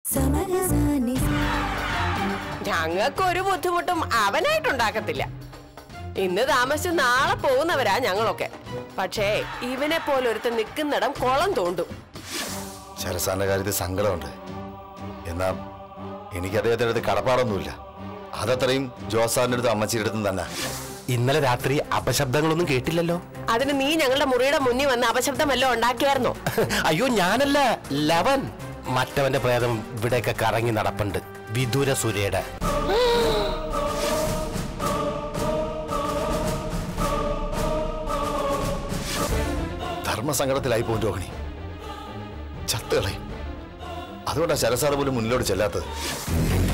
സമരസാനി ഞങ്ങൾക്ക് ഒരു ബുദ്ധിമുട്ടും അവനായിട്ടുണ്ടാക്കത്തില്ല ഇന്ന് താമസിച്ച് നാളെ പോകുന്നവരാ ഞങ്ങളൊക്കെ പക്ഷേ ഇവനെ പോലെ ഒരുത്തൻ നിൽക്കുന്നിടം കുളം തോണ്ടും ശരസാന്റെ കാര്യത്തിൽ സങ്കടമുണ്ട് എന്നാ എനിക്ക് അദ്ദേഹത്തിന്റെ അടുത്ത് കടപ്പാടൊന്നുമില്ല അതത്രയും ജോസാറിന്റെ അടുത്തും അമ്മച്ചിയുടെ അടുത്തും തന്നെ ഇന്നലെ രാത്രി അപശബ്ദങ്ങളൊന്നും കേട്ടില്ലല്ലോ അതിന് നീ ഞങ്ങളുടെ മുറിയുടെ മുന്നിൽ വന്ന് അപശബ്ദം വല്ലതും ഉണ്ടാക്കിയായിരുന്നോ അയ്യോ ഞാനല്ല ലവൻ മറ്റവന്റെ പ്രേതം ഇവിടെയൊക്കെ കറങ്ങി നടപ്പുണ്ട് വിദൂര സുരയുടെ ധർമ്മസങ്കടത്തിലായി പോകും രോഹിണി ചത്തുകളയും അതുകൊണ്ടാണ് ശരസാറ് പോലും മുന്നിലോട്ട് ചെല്ലാത്തത്